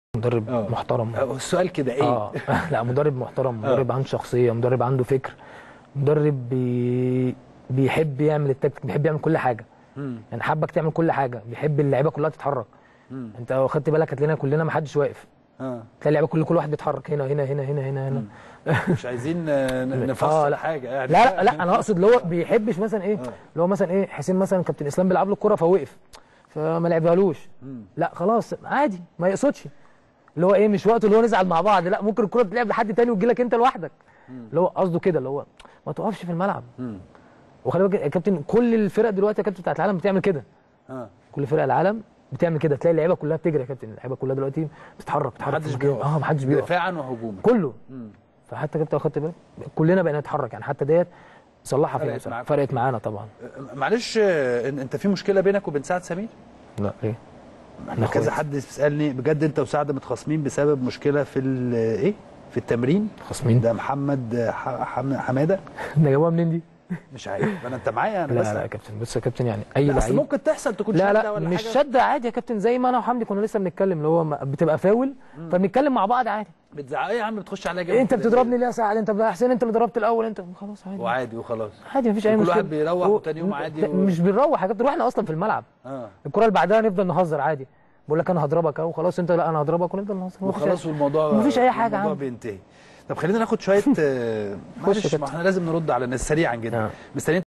مدرب آه. محترم آه، السؤال كده ايه اه لا مدرب محترم مدرب عنده شخصيه مدرب عنده فكر مدرب بي... بيحب يعمل التكتيك بيحب يعمل كل حاجه مم. يعني حبك تعمل كل حاجه بيحب اللعيبه كلها تتحرك مم. انت لو خدت بالك هتلاقينا كلنا ما حدش واقف اه تلاقي اللعيبه كل كل واحد بيتحرك هنا هنا هنا هنا هنا هنا مش عايزين آه، ن- آه، نفصل لا. حاجه يعني لا لا لا انا اقصد اللي هو بيحبش مثلا ايه اللي هو مثلا ايه حسين مثلا كابتن اسلام بيلعب له الكوره فوقف فما لعبهالوش مم. لا خلاص عادي ما يقصدش اللي هو ايه مش وقته اللي هو نزعل مع بعض لا ممكن الكوره تلعب لحد تاني وتجي لك انت لوحدك اللي هو قصده كده اللي هو ما تقفش في الملعب مم. وخلي بالك يا كابتن كل الفرق دلوقتي يا كابتن بتاعت العالم بتعمل كده اه كل فرق العالم بتعمل كده تلاقي اللعيبه كلها بتجري يا كابتن اللعيبه كلها دلوقتي بتتحرك بتتحرك محدش في مكان. بيقف اه محدش بيقف دفاعا وهجوما كله مم. فحتى كابتن لو خدت بالك كلنا بقينا نتحرك يعني حتى ديت صلحها فرقت فينا بصراحة. معاك. فرقت معانا طبعا آه، معلش آه، إن- انت في مشكله بينك وبين سعد سمير لا ليه؟ احنا كذا اخوات. حد بيسالني بجد انت وسعد متخاصمين بسبب مشكله في ال- ايه في التمرين خصمين ده محمد آه، ح- حم- حماده ده جابوها منين دي؟ مش عارف انا انت معايا انا لا بس لا يا كابتن بص يا كابتن يعني اي لا اصل لعيب ممكن تحصل تكون لا شدة لا ولا مش حاجة. شده عادي يا كابتن زي ما انا وحمدي كنا لسه بنتكلم اللي هو ما- بتبقى فاول فبنتكلم مع بعض عادي بتزعق ايه يا عم بتخش عليا جامد انت كده بتضربني ليه يا سعد انت يا حسين انت اللي ضربت الاول انت خلاص عادي وعادي وخلاص عادي مفيش اي وكل مشكله واحد بيروح وتاني يوم عادي و- مش بنروح يا كابتن واحنا اصلا في الملعب اه الكره اللي بعدها نفضل نهزر عادي بقول لك انا هضربك اهو خلاص انت لا انا هضربك ونفضل نهزر مفيش وخلاص أي- والموضوع مفيش اي حاجه الموضوع عم بينتهي طب خلينا ناخد شويه آه، خش يا معلش ما كابتن. احنا لازم نرد على الناس سريعا جدا آه. مستنيين